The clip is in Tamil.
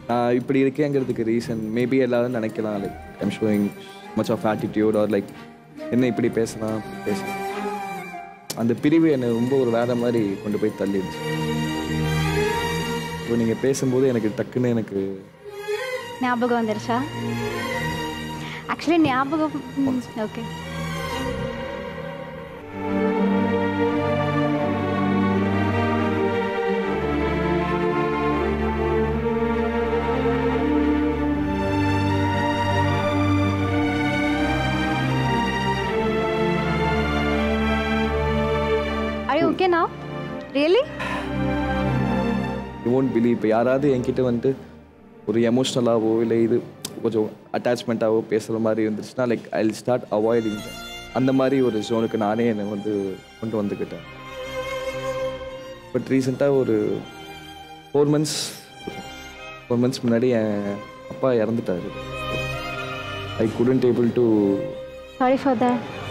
நான் இப்படி இருக்கேங்கிறதுக்கு ரீசன் மேபி எல்லாரும் நினைக்கலாம் like I'm showing much of attitude or like என்ன இப்படி பேசலாம் பேசலாம் அந்த பிரிவு என்னை ரொம்ப ஒரு வேற மாதிரி கொண்டு போய் தள்ளிடுச்சு இப்போ நீங்கள் பேசும்போது எனக்கு டக்குன்னு எனக்கு ஞாபகம் வந்துருச்சா ஆக்சுவலி ஞாபகம் okay Are you okay now? Really? You won't believe இப்போ யாராவது என்கிட்ட வந்துட்டு ஒரு எமோஷ்னலாகவோ இல்லை இது கொஞ்சம் அட்டாச்மெண்ட்டாகவோ பேசுகிற மாதிரி இருந்துச்சுன்னா லைக் ஐ ஸ்டார்ட் அவாய்டிங் அந்த மாதிரி ஒரு ஜோனுக்கு நானே என்னை வந்து கொண்டு வந்துக்கிட்டேன் பட் ரீசெண்டாக ஒரு ஃபோர் மந்த்ஸ் ஃபோர் மந்த்ஸ் முன்னாடி என் அப்பா இறந்துட்டாரு I couldn't able to Sorry for that.